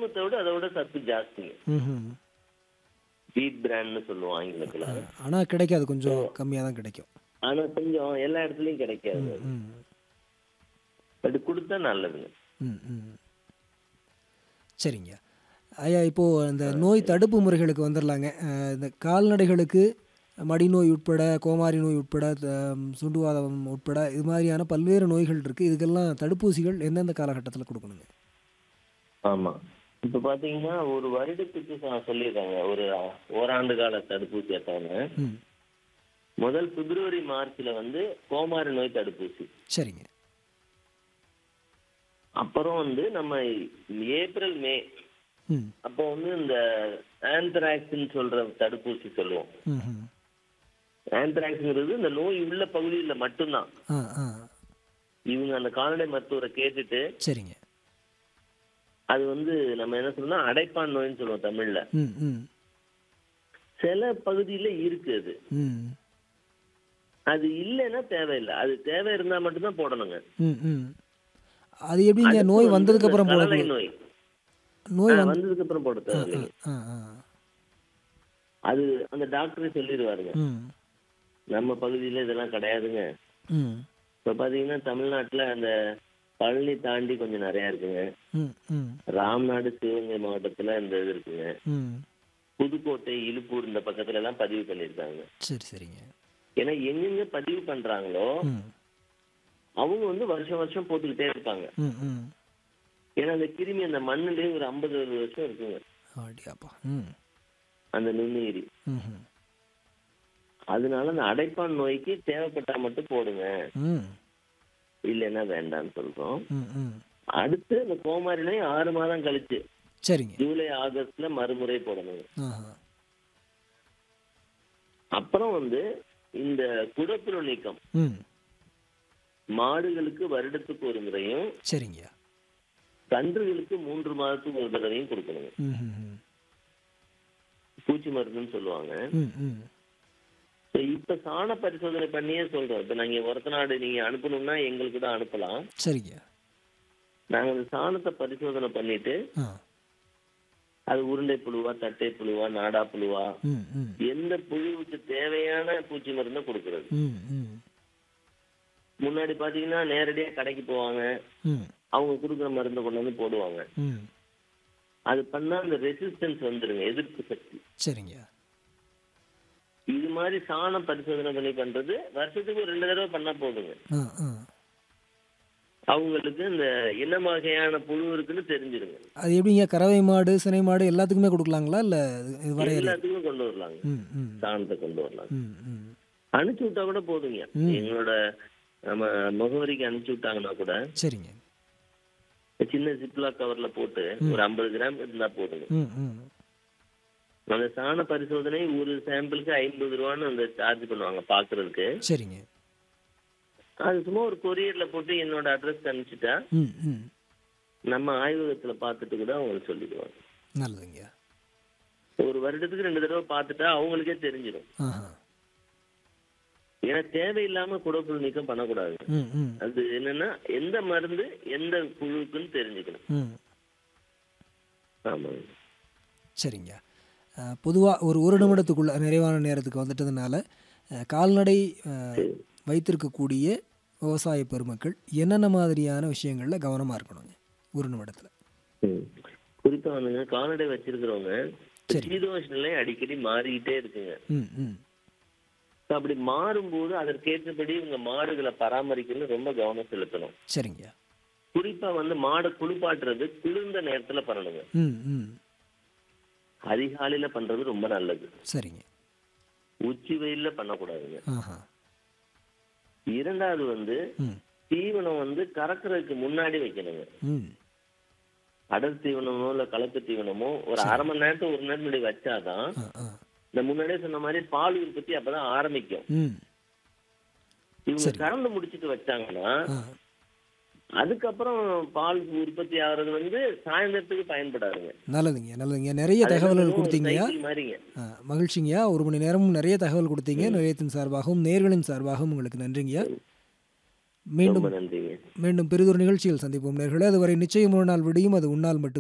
கோதுமத்தை விட அதை விட சத்து ஜாஸ்திங்க ம்ஹும். வீட் பிராண்ட்னு சொல்லுவோம் ஆங்கிலத்துல ஆனால் கிடைக்காது கொஞ்சம் கம்மியாக தான் கிடைக்கும் ஆனா கொஞ்சம் எல்லா இடத்துலயும் கிடைக்காது ம் பட் கொடுத்தா நல்லதுங்க ம் ம் சரிங்க ஐயா இப்போது இந்த நோய் தடுப்பு முறைகளுக்கு வந்துடலாங்க அஹ், இந்த கால்நடைகளுக்கு மடிநோய் உட்பட கோமாரி நோய் உட்பட த- சுண்டுவாதம் உட்பட இது மாதிரியான பல்வேறு நோய்கள் இருக்குது இதுக்கெல்லாம் தடுப்பூசிகள் எந்தெந்த காலகட்டத்தில் கொடுக்கணுங்க ஆமா இப்ப பாத்தீங்கன்னா ஒரு வருடத்துக்கு சொ- சொல்லியிருக்காங்க ஒரு ஓராண்டு கால தடுப்பூசி அட்டவணை ம் முதல் பிப்ரவரி மார்ச்ல வந்து கோமாரி நோய் தடுப்பூசி சரிங்க அப்புறம் வந்து நம்ம ஏப்ரல் மே ம் அப்போ வந்து இந்த ஆந்த்ராக்ஸ்ன்னு சொல்ற தடுப்பூசி சொல்லுவோம் ம் ம் ஆந்த்ராக்ஸ்ங்கிறது இந்த நோய் உள்ள பகுதியில மட்டும்தான் ஆ ஆ இவங்க அந்த கால்நடை மருத்துவரை கேட்டுட்டு சரிங்க அது வந்து நம்ம என்ன சொல்லணும்னா அடைப்பான் நோய்னு சொல்லுவோம் தமிழ்ல ம் ம் சில பகுதியில இருக்கு அது ம் அது இல்லைன்னா தேவையில்லை அது தேவை இருந்தா மட்டும்தான் போடணுங்க ம் ம் அது எப்படிங்க அடுத்து நோய் வந்து வந்ததுக்கப்புறம் இந்த போட கலலை நோய் நோய் ஆ, வந்து வந்ததுக்கு அப்புறம் போட தேவையில்லை ஆ ஆ அது அந்த டாக்டரே சொல்லிடுவாருங்க ம் நம்ம பகுதியில இதெல்லாம் கிடையாதுங்க ம் இப்ப பாத்தீங்கன்னா தமிழ்நாட்டுல அந்த பழனி தாண்டி கொஞ்சம் நிறைய இருக்குங்க ம் ம் ராம்நாடு சிவகங்கை மாவட்டத்துல இந்த இது இருக்குங்க ம் புதுக்கோட்டை இலுப்பூர் இந்த பக்கத்துல எல்லாம் பதிவு பண்ணிருக்காங்க சரி சரிங்க ஏன்னா எங்கெங்க பதிவு பண்றாங்களோ ம் அவங்க வந்து வருஷம் வருஷம் போட்டுக்கிட்டே இருப்பாங்க ம் ம் ஏன்னா அந்த கிருமி அந்த மண்ணுலயே ஒரு ஐம்பது வருஷம் இருக்குங்க அப்படியாப்பா ம் அந்த நுண்ணுயிரி ம் ம் அதனால அந்த அடைப்பான் நோய்க்கு தேவைப்பட்டா மட்டும் போடுங்க ம் இல்லைன்னா வேண்டாம்னு சொல்றோம் ம் ம் அடுத்து இந்த கோமாரி நோய் ஆறு மாதம் கழிச்சு சரிங்க ஜூலை ஆகஸ்ட்ல மறுமுறை போடணும் ஆஹா அப்புறம் வந்து இந்த குடப்புழு நீக்கம் ம் மாடுகளுக்கு வருடத்துக்கு ஒரு முறையும் சரிங்க கன்றுகளுக்கு மூன்று மாதத்துக்கு ஒரு தடவையும் கொடுக்கணுங்க ம் ம் ம் பூச்சி மருந்துன்னு சொல்லுவாங்க ம் ம் So, இப்ப சாண பரிசோதனை பண்ணியே சொல்றோம் இப்ப நாங்க ஒருத்த நாடு நீங்க அனுப்பணும்னா எங்களுக்கு தான் அனுப்பலாம் சரிங்க நாங்க அந்த சாணத்தை பரிசோதனை பண்ணிட்டு ஆ அது உருண்டை புழுவா தட்டை புழுவா நாடா புழுவா ம் ம் எந்த புழுவுக்கு தேவையான பூச்சி மருந்தை கொடுக்கறது ம் ம் முன்னாடி பாத்தீங்கன்னா நேரடியா கடைக்கு போவாங்க ம் அவங்க கொடுக்குற மருந்தை கொண்டு வந்து போடுவாங்க ம் அது பண்ணா அந்த ரெசிஸ்டன்ஸ் வந்துருங்க எதிர்ப்பு சக்தி சரிங்க இது மாதிரி சாணம் பரிசோதனை பண்ணி பண்றது வருஷத்துக்கு ஒரு ரெண்டு தடவை பண்ணா போதுங்க ஆ ஆ அவங்களுக்கு இந்த என்ன வகையான புழு இருக்குன்னு தெரிஞ்சிருங்க அது எப்படிங்க கறவை மாடு சினை மாடு எல்லாத்துக்குமே கொடுக்கலாங்களா இல்லை இது வரையறை எல்லாத்துக்கும் கொண்டு வரலாங்க ம் ம் சாணத்தை கொண்டு வரலாம் ம் ம் அனுப்பிச்சு விட்டா கூட போதுங்க எங்களோட நம்ம முகவரிக்கு அனுப்பிச்சு விட்டாங்கன்னா கூட சரிங்க சின்ன ஜிப்லா கவர்ல போட்டு ஒரு ஐம்பது கிராம் இருந்தா போதுங்க ம் ம் அந்த சாண பரிசோதனை ஒரு சாம்பிளுக்கு ஐம்பது ரூபான்னு அந்த சார்ஜ் பண்ணுவாங்க பாக்குறதுக்கு சரிங்க அது சும்மா ஒரு கொரியர்ல போட்டு என்னோட அட்ரஸ் அனுப்பிச்சிட்டா ம் ம் நம்ம ஆய்வகத்துல பார்த்துட்டு கூட அவங்களுக்கு சொல்லிடுவாங்க நல்லதுங்க ஒரு வருடத்துக்கு ரெண்டு தடவை பார்த்துட்டா அவங்களுக்கே தெரிஞ்சிடும் ஆஹா ஏன்னா தேவையில்லாம குடப்புழு நீக்கம் பண்ணக்கூடாது ம் ம் அது என்னன்னா எந்த மருந்து எந்த புழுக்குன்னு தெரிஞ்சுக்கணும் ம் ஆமாங்க சரிங்க பொதுவாக ஒரு ஒரு நிமிடத்துக்குள்ள நிறைவான நேரத்துக்கு வந்துட்டதுனால அஹ், கால்நடை அஹ், வைத்திருக்கக்கூடிய விவசாய பெருமக்கள் என்னென்ன மாதிரியான விஷயங்களில் கவனமாக இருக்கணுங்க ஒரு நிமிடத்தில் ம். குறிப்பா வந்துங்க கால்நடை வச்சிருக்கிறவங்க சீதோஷ நிலை அடிக்கடி மாறிக்கிட்டே இருக்குங்க ம் ம் So, அப்படி மாறும்போது அதற்கேற்றபடி உங்க மாடுகளை பராமரிக்கிறது ரொம்ப கவனம் செலுத்தணும் சரிங்க குறிப்பா வந்து மாடை குளிப்பாட்டுறது குளிர்ந்த நேரத்துல பண்ணணுங்க ம் ம் அதிகாலையில பண்றது ரொம்ப நல்லது சரிங்க உச்சி வெயில்ல பண்ணக்கூடாதுங்க ஆஹா இரண்டாவது வந்து ம் தீவனம் வந்து கறக்குறதுக்கு முன்னாடி வைக்கணுங்க ம் அடர் தீவனமோ இல்ல கலப்பு தீவனமோ ஒரு அரை மணி நேரத்துக்கு ஒரு நேரம் முன்னாடி வச்சாதான் ஆ ஆ இந்த முன்னாடியே சொன்ன மாதிரி பால் உற்பத்தி அப்பதான் ஆரம்பிக்கும் ம் இவங்க கறந்து முடிச்சிட்டு வச்சாங்கன்னா ஆ அதுக்கப்புறம் பால் உற்பத்தி ஆகுறது வந்து சாயந்தரத்துக்கு பயன்படாதுங்க நல்லதுங்க நல்லதுங்க நிறைய தகவல்கள் கொடுத்தீங்கய்யா சைக்கிள் மாதிரிங்க ஆ, மகிழ்ச்சிங்கய்யா ஒரு மணி நேரமும் நிறைய தகவல் கொடுத்தீங்க நிலையத்தின் சார்பாகவும் நேர்களின் சார்பாகவும் உங்களுக்கு நன்றிங்கய்யா மீண்டும் ரொம்ப நன்றிங்க மீண்டும் பெரிதொரு நிகழ்ச்சியில் சந்திப்போம் நேர்களே அதுவரை நிச்சயம் ஒரு நாள் விடியும் அது உன்னால் மட்டும்